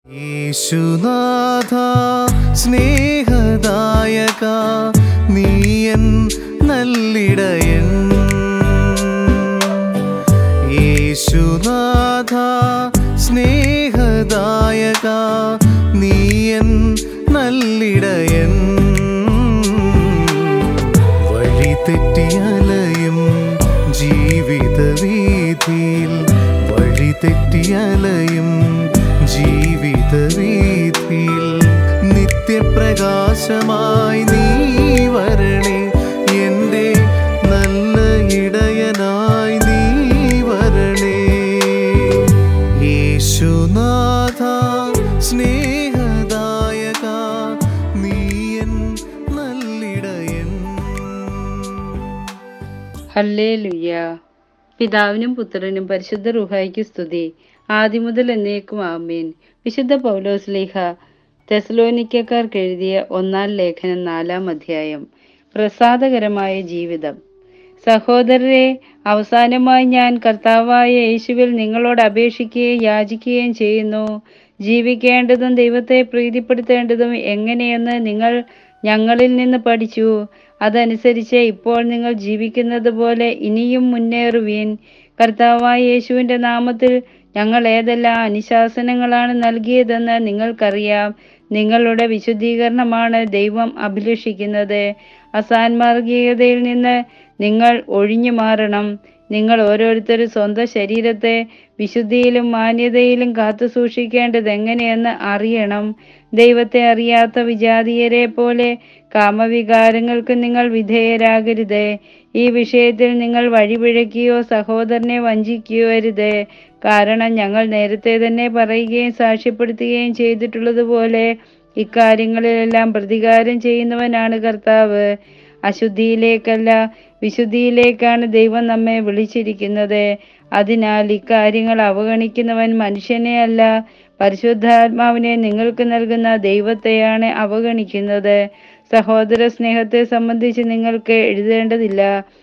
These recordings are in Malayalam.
യേശുനാഥ സ്നേഹദായക നീയൻ നല്ലിടയൻ യേശുനാഥ സ്നേഹദായക നീയൻ നല്ലിടയൻ വഴി തെറ്റിയലയും ജീവിത വീതിയിൽ വഴി തെറ്റിയലയും ജീവിത വീതിയിൽ നിത്യപ്രകാശമായി നീ വരണേ എൻ്റെ നല്ല ഇടയനായി നീ വരണേ യേശുനാഥ സ്നേഹദായക നീയൻ നല്ലിടയൻ ഹല്ലേലുയ്യ പിതാവിനും പുത്രനും പരിശുദ്ധ റുഹായിക്ക് സ്തുതി ആദ്യം മുതൽ എന്നേക്കും ആമേൻ വിശുദ്ധ പൗലോസ് ലേഖ തെസലോനിക്കക്കാർക്ക് എഴുതിയ ഒന്നാം ലേഖനം നാലാം അധ്യായം പ്രസാദകരമായ ജീവിതം സഹോദരരെ അവസാനമായി ഞാൻ കർത്താവായ യേശുവിൽ നിങ്ങളോട് അപേക്ഷിക്കുകയും യാചിക്കുകയും ചെയ്യുന്നു ജീവിക്കേണ്ടതും ദൈവത്തെ പ്രീതിപ്പെടുത്തേണ്ടതും എങ്ങനെയെന്ന് നിങ്ങൾ ഞങ്ങളിൽ നിന്ന് പഠിച്ചു അതനുസരിച്ച് ഇപ്പോൾ നിങ്ങൾ ജീവിക്കുന്നത് പോലെ ഇനിയും മുന്നേറുവീൻ കർത്താവായ യേശുവിൻ്റെ നാമത്തിൽ ഞങ്ങൾ ഏതെല്ലാം അനുശാസനങ്ങളാണ് നൽകിയതെന്ന് നിങ്ങൾക്കറിയാം നിങ്ങളുടെ വിശുദ്ധീകരണമാണ് ദൈവം അഭിലഷിക്കുന്നത് അസാൻമാർഗീയതയിൽ നിന്ന് നിങ്ങൾ ഒഴിഞ്ഞു മാറണം നിങ്ങൾ ഓരോരുത്തരും സ്വന്തം ശരീരത്തെ വിശുദ്ധിയിലും മാന്യതയിലും കാത്തു സൂക്ഷിക്കേണ്ടത് എങ്ങനെയെന്ന് അറിയണം ദൈവത്തെ അറിയാത്ത വിജാതീയരെ പോലെ കാമവികാരങ്ങൾക്ക് നിങ്ങൾ വിധേയരാകരുത് ഈ വിഷയത്തിൽ നിങ്ങൾ വഴിപിഴയ്ക്കുകയോ സഹോദരനെ വഞ്ചിക്കുകയോ അരുത് കാരണം ഞങ്ങൾ നേരത്തെ തന്നെ പറയുകയും സാക്ഷ്യപ്പെടുത്തുകയും ചെയ്തിട്ടുള്ളതുപോലെ ഇക്കാര്യങ്ങളിലെല്ലാം പ്രതികാരം ചെയ്യുന്നവനാണ് കർത്താവ് അശുദ്ധിയിലേക്കല്ല വിശുദ്ധിയിലേക്കാണ് ദൈവം നമ്മെ വിളിച്ചിരിക്കുന്നത് അതിനാൽ ഇക്കാര്യങ്ങൾ അവഗണിക്കുന്നവൻ മനുഷ്യനെ അല്ല പരിശുദ്ധാത്മാവിനെ നിങ്ങൾക്ക് നൽകുന്ന ദൈവത്തെയാണ് അവഗണിക്കുന്നത് സഹോദര സ്നേഹത്തെ സംബന്ധിച്ച് നിങ്ങൾക്ക് എഴുതേണ്ടതില്ല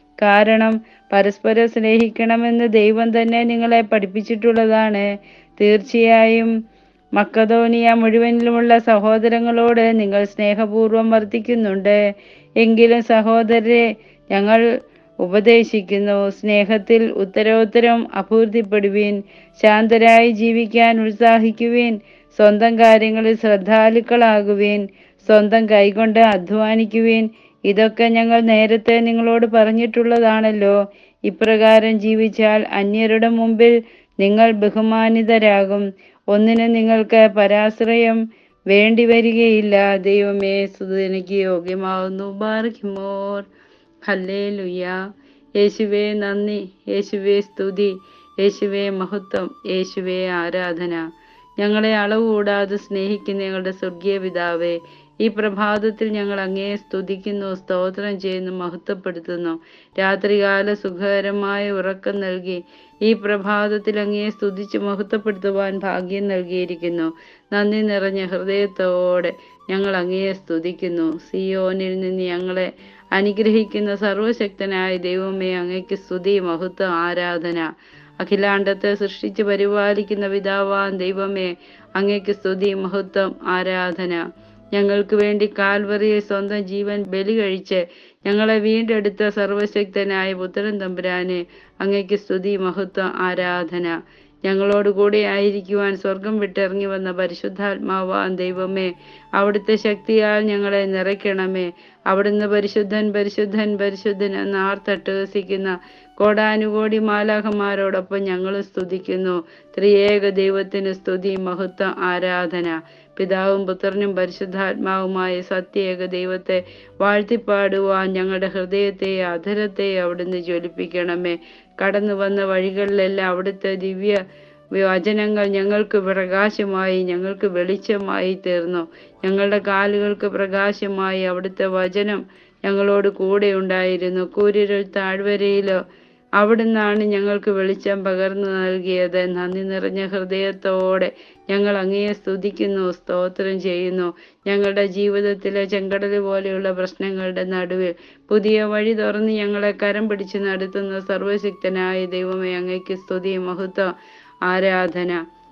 കാരണം പരസ്പരം സ്നേഹിക്കണമെന്ന് ദൈവം തന്നെ നിങ്ങളെ പഠിപ്പിച്ചിട്ടുള്ളതാണ് തീർച്ചയായും മക്കതോനിയ മുഴുവനിലുമുള്ള സഹോദരങ്ങളോട് നിങ്ങൾ സ്നേഹപൂർവ്വം വർത്തിക്കുന്നുണ്ട് എങ്കിലും സഹോദരരെ ഞങ്ങൾ ഉപദേശിക്കുന്നു സ്നേഹത്തിൽ ഉത്തരോത്തരം അപൂർത്തിപ്പെടുവീൻ ശാന്തരായി ജീവിക്കാൻ ഉത്സാഹിക്കുവീൻ സ്വന്തം കാര്യങ്ങളിൽ ശ്രദ്ധാലുക്കളാകുവീൻ സ്വന്തം കൈകൊണ്ട് അധ്വാനിക്കുവീൻ ഇതൊക്കെ ഞങ്ങൾ നേരത്തെ നിങ്ങളോട് പറഞ്ഞിട്ടുള്ളതാണല്ലോ ഇപ്രകാരം ജീവിച്ചാൽ അന്യരുടെ മുമ്പിൽ നിങ്ങൾ ബഹുമാനിതരാകും ഒന്നിനും നിങ്ങൾക്ക് പരാശ്രയം വേണ്ടി വരികയില്ല ദൈവമേ സുതനിക്ക് യോഗ്യമാവുന്നു ബാർഹിമോർ ഹല്ലേ ലുയ യേശുവേ നന്ദി യേശുവേ സ്തുതി യേശുവേ മഹത്വം യേശുവേ ആരാധന ഞങ്ങളെ അളവ് കൂടാതെ സ്നേഹിക്കുന്ന ഞങ്ങളുടെ സ്വർഗീയ പിതാവേ ഈ പ്രഭാതത്തിൽ ഞങ്ങൾ അങ്ങയെ സ്തുതിക്കുന്നു സ്തോത്രം ചെയ്യുന്നു മഹത്വപ്പെടുത്തുന്നു രാത്രികാല സുഖകരമായ ഉറക്കം നൽകി ഈ പ്രഭാതത്തിൽ അങ്ങയെ സ്തുതിച്ച് മഹത്വപ്പെടുത്തുവാൻ ഭാഗ്യം നൽകിയിരിക്കുന്നു നന്ദി നിറഞ്ഞ ഹൃദയത്തോടെ ഞങ്ങൾ അങ്ങയെ സ്തുതിക്കുന്നു സിയോനിൽ നിന്ന് ഞങ്ങളെ അനുഗ്രഹിക്കുന്ന സർവശക്തനായ ദൈവമേ അങ്ങയ്ക്ക് സ്തുതി മഹത്വം ആരാധന അഖിലാണ്ടത്തെ സൃഷ്ടിച്ച് പരിപാലിക്കുന്ന പിതാവാൻ ദൈവമേ അങ്ങയ്ക്ക് സ്തുതി മഹത്വം ആരാധന ഞങ്ങൾക്ക് വേണ്ടി കാൽവറിയെ സ്വന്തം ജീവൻ ബലി കഴിച്ച് ഞങ്ങളെ വീണ്ടെടുത്ത സർവശക്തനായ പുത്രൻ തമ്പുരാന് അങ്ങയ്ക്ക് സ്തുതി മഹത്വം ആരാധന ഞങ്ങളോട് കൂടെ ആയിരിക്കുവാൻ സ്വർഗം വിട്ടിറങ്ങി വന്ന പരിശുദ്ധാത്മാവാൻ ദൈവമേ അവിടുത്തെ ശക്തിയാൽ ഞങ്ങളെ നിറയ്ക്കണമേ അവിടുന്ന് പരിശുദ്ധൻ പരിശുദ്ധൻ പരിശുദ്ധൻ എന്ന് ആർത്തട്ടഹസിക്കുന്ന കോടാനുകോടി മാലാഹമാരോടൊപ്പം ഞങ്ങളും സ്തുതിക്കുന്നു ത്രിയേക ദൈവത്തിന് സ്തുതി മഹത്വം ആരാധന പിതാവും പുത്രനും പരിശുദ്ധാത്മാവുമായ സത്യേക ദൈവത്തെ വാഴ്ത്തിപ്പാടുവാൻ ഞങ്ങളുടെ ഹൃദയത്തെ അധരത്തെ അവിടുന്ന് ജ്വലിപ്പിക്കണമേ കടന്നു വന്ന വഴികളിലെല്ലാം അവിടുത്തെ ദിവ്യ വചനങ്ങൾ ഞങ്ങൾക്ക് പ്രകാശമായി ഞങ്ങൾക്ക് വെളിച്ചമായി തീർന്നു ഞങ്ങളുടെ കാലുകൾക്ക് പ്രകാശമായി അവിടുത്തെ വചനം ഞങ്ങളോട് കൂടെ ഉണ്ടായിരുന്നു കൂരിരുൾ താഴ്വരയിലോ അവിടുന്നാണ് ഞങ്ങൾക്ക് വെളിച്ചം പകർന്നു നൽകിയത് നന്ദി നിറഞ്ഞ ഹൃദയത്തോടെ ഞങ്ങൾ അങ്ങയെ സ്തുതിക്കുന്നു സ്തോത്രം ചെയ്യുന്നു ഞങ്ങളുടെ ജീവിതത്തിലെ ചെങ്കടൽ പോലെയുള്ള പ്രശ്നങ്ങളുടെ നടുവിൽ പുതിയ വഴി തുറന്ന് ഞങ്ങളെ കരം പിടിച്ച് നടത്തുന്ന സർവശക്തനായ ദൈവമേ അങ്ങയ്ക്ക് സ്തുതി മഹത്വം ആരാധന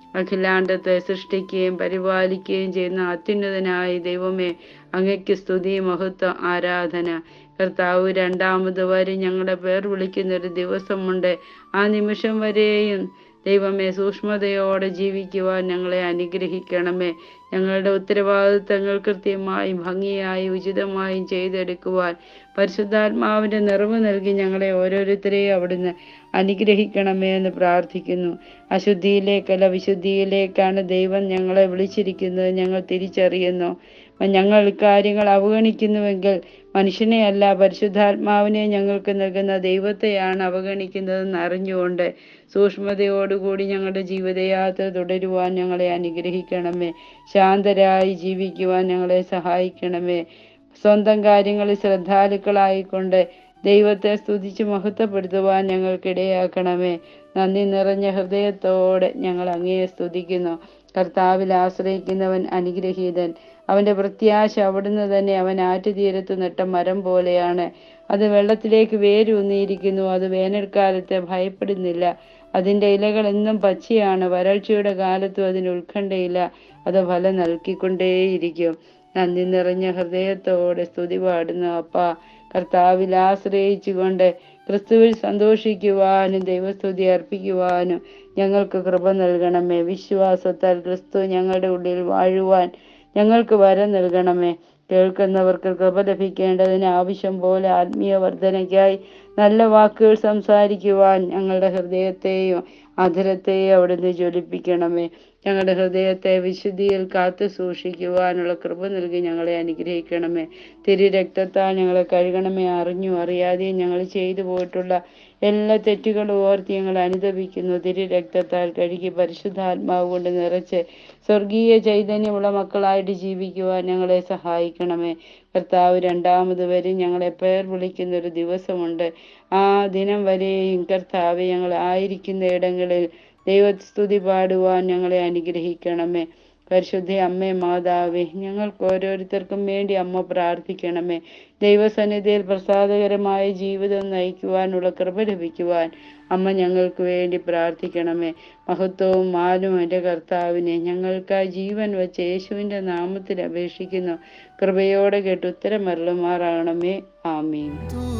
അഖിലാണ്ടത്തെ സൃഷ്ടിക്കുകയും പരിപാലിക്കുകയും ചെയ്യുന്ന അത്യുന്നതനായ ദൈവമേ അങ്ങയ്ക്ക് സ്തുതി മഹത്വം ആരാധന കർത്താവ് രണ്ടാമത് വരെ ഞങ്ങളുടെ പേർ വിളിക്കുന്ന ഒരു ദിവസമുണ്ട് ആ നിമിഷം വരെയും ദൈവമേ സൂക്ഷ്മതയോടെ ജീവിക്കുവാൻ ഞങ്ങളെ അനുഗ്രഹിക്കണമേ ഞങ്ങളുടെ ഉത്തരവാദിത്തങ്ങൾ കൃത്യമായും ഭംഗിയായും ഉചിതമായും ചെയ്തെടുക്കുവാൻ പരിശുദ്ധാത്മാവിൻ്റെ നിറവ് നൽകി ഞങ്ങളെ ഓരോരുത്തരെയും അവിടുന്ന് അനുഗ്രഹിക്കണമേ എന്ന് പ്രാർത്ഥിക്കുന്നു അശുദ്ധിയിലേക്കല്ല വിശുദ്ധിയിലേക്കാണ് ദൈവം ഞങ്ങളെ വിളിച്ചിരിക്കുന്നത് ഞങ്ങൾ തിരിച്ചറിയുന്നു ഞങ്ങൾ ഇക്കാര്യങ്ങൾ അവഗണിക്കുന്നുവെങ്കിൽ മനുഷ്യനെയല്ല പരിശുദ്ധാത്മാവിനെ ഞങ്ങൾക്ക് നൽകുന്ന ദൈവത്തെയാണ് അവഗണിക്കുന്നതെന്ന് അറിഞ്ഞുകൊണ്ട് സൂക്ഷ്മതയോടുകൂടി ഞങ്ങളുടെ ജീവിതയാത്ര തുടരുവാൻ ഞങ്ങളെ അനുഗ്രഹിക്കണമേ ശാന്തരായി ജീവിക്കുവാൻ ഞങ്ങളെ സഹായിക്കണമേ സ്വന്തം കാര്യങ്ങളിൽ ശ്രദ്ധാലുക്കളായിക്കൊണ്ട് ദൈവത്തെ സ്തുതിച്ച് മഹത്വപ്പെടുത്തുവാൻ ഞങ്ങൾക്കിടയാക്കണമേ നന്ദി നിറഞ്ഞ ഹൃദയത്തോടെ ഞങ്ങൾ അങ്ങയെ സ്തുതിക്കുന്നു കർത്താവിൽ ആശ്രയിക്കുന്നവൻ അനുഗ്രഹീതൻ അവന്റെ പ്രത്യാശ അവിടുന്ന് തന്നെ അവൻ ആറ്റുതീരത്ത് നട്ട മരം പോലെയാണ് അത് വെള്ളത്തിലേക്ക് വേരൂന്നിയിരിക്കുന്നു അത് വേനൽക്കാലത്തെ ഭയപ്പെടുന്നില്ല അതിൻ്റെ ഇലകൾ എന്നും പച്ചയാണ് വരൾച്ചയുടെ കാലത്തും അതിന് ഉത്കണ്ഠയില്ല അത് ഫലം നൽകിക്കൊണ്ടേയിരിക്കും നന്ദി നിറഞ്ഞ ഹൃദയത്തോടെ സ്തുതി പാടുന്നു അപ്പ കർത്താവിൽ ആശ്രയിച്ചുകൊണ്ട് ക്രിസ്തുവിൽ സന്തോഷിക്കുവാനും ദൈവസ്തുതി അർപ്പിക്കുവാനും ഞങ്ങൾക്ക് കൃപ നൽകണമേ വിശ്വാസത്താൽ ക്രിസ്തു ഞങ്ങളുടെ ഉള്ളിൽ വാഴുവാൻ ഞങ്ങൾക്ക് വരം നൽകണമേ കേൾക്കുന്നവർക്ക് കൃപ ലഭിക്കേണ്ടതിന് ആവശ്യം പോലെ ആത്മീയ വർധനയ്ക്കായി നല്ല വാക്കുകൾ സംസാരിക്കുവാൻ ഞങ്ങളുടെ ഹൃദയത്തെയും അധരത്തെയും അവിടുന്ന് ജ്വലിപ്പിക്കണമേ ഞങ്ങളുടെ ഹൃദയത്തെ വിശുദ്ധിയിൽ കാത്തു സൂക്ഷിക്കുവാനുള്ള കൃപ നൽകി ഞങ്ങളെ അനുഗ്രഹിക്കണമേ തിരു രക്തത്താൽ ഞങ്ങളെ കഴുകണമേ അറിഞ്ഞു അറിയാതെയും ഞങ്ങൾ ചെയ്തു പോയിട്ടുള്ള എല്ലാ തെറ്റുകളും ഓർത്ത് ഞങ്ങൾ അനുദപിക്കുന്നു തിരു രക്തത്താൽ കഴുകി പരിശുദ്ധാത്മാവ് കൊണ്ട് നിറച്ച് സ്വർഗീയ ചൈതന്യമുള്ള മക്കളായിട്ട് ജീവിക്കുവാൻ ഞങ്ങളെ സഹായിക്കണമേ കർത്താവ് രണ്ടാമത് വരെ ഞങ്ങളെ പേർ വിളിക്കുന്ന ഒരു ദിവസമുണ്ട് ആ ദിനം വരെയും കർത്താവ് ഞങ്ങൾ ആയിരിക്കുന്ന ഇടങ്ങളിൽ ദൈവസ്തുതി പാടുവാൻ ഞങ്ങളെ അനുഗ്രഹിക്കണമേ പരിശുദ്ധ അമ്മേ മാതാവേ ഞങ്ങൾക്ക് ഓരോരുത്തർക്കും വേണ്ടി അമ്മ പ്രാർത്ഥിക്കണമേ ദൈവസന്നിധിയിൽ പ്രസാദകരമായ ജീവിതം നയിക്കുവാനുള്ള കൃപ ലഭിക്കുവാൻ അമ്മ ഞങ്ങൾക്ക് വേണ്ടി പ്രാർത്ഥിക്കണമേ മഹത്വവും മാലും എൻ്റെ കർത്താവിനെ ഞങ്ങൾക്കായി ജീവൻ വെച്ച യേശുവിൻ്റെ നാമത്തിൽ അപേക്ഷിക്കുന്നു കൃപയോടെ കേട്ട് ഉത്തരമരളുമാറാകണമേ ആമീൻ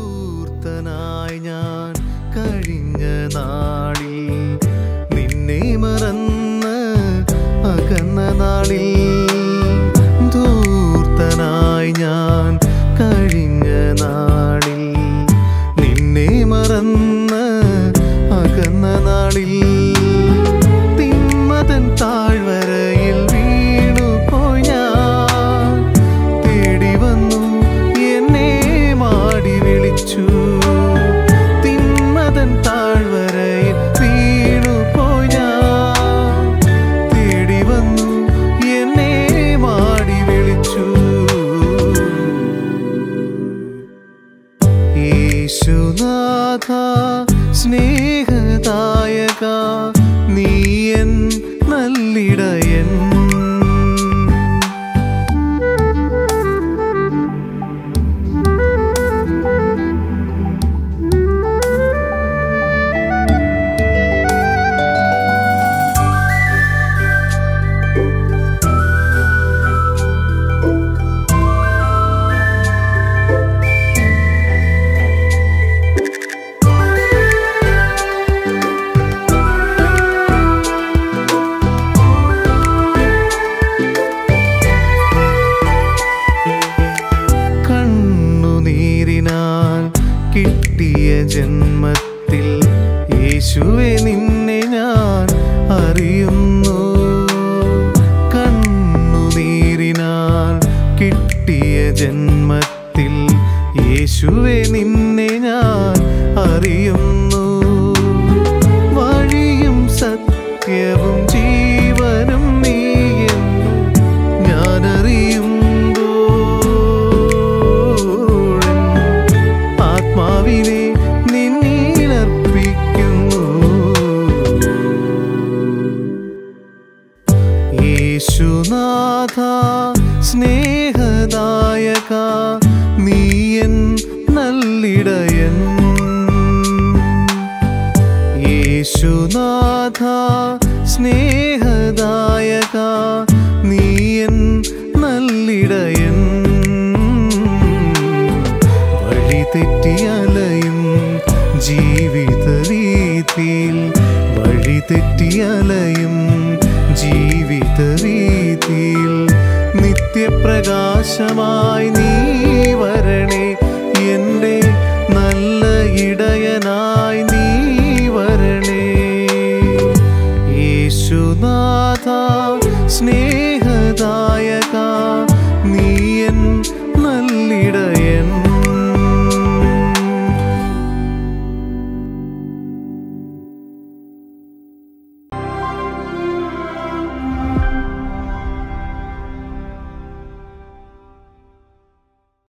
ധൂർത്തനായി ഞാൻ കഴിഞ്ഞ നാളിൽ നിന്നെ മറന്ന് അകന്ന നാളിൽ ധൂർത്തനായി ഞാൻ കഴിഞ്ഞ നാളിൽ നിന്നെ മറന്ന് അകന്ന നാളിൽ തിന്മതൻ താഴ്വരയിൽ വീണുപോയി ഞാൻ തേടി വന്നു എന്നെ മാടി വിളിച്ചു തിന്മതൻ താഴ്വരയിൽ വീണുപോയി ഞാൻ തേടി വന്നു എന്നെ മാടി വിളിച്ചു യേശുനാഥ സ്നേഹദായക നീയൻ നല്ലിടയൻ കണ്ണുനീരിനാൽ കിട്ടിയ ജന്മത്തിൽ യേശുവെ നിന്നെ ഞാൻ അറിയുന്നു കണ്ണുനീരിനാൽ കിട്ടിയ ജന്മത്തിൽ യേശുവെ നിന്നെ ഞാൻ അറിയുന്നു വഴിയും സത്യവും ജീവനും നീയെന്ന് ഞാനറിയുമ്പോൾ ആത്മാവിനെ നിന്നിലർപ്പിക്കുന്നു യേശുനാഥ സ്നേഹദായക നീയൻ നല്ലിടയൻ യേശുനാഥ സ്നേഹദായക നീയൻ നല്ലിടയൻ വഴി തെറ്റിയലയും ജീവിത രീതിയിൽ വഴി തെറ്റിയലയും ജീവിത രീതിയിൽ നിത്യപ്രകാശമായി നീ വരണേ എൻ്റെ നല്ല ഇടയനാ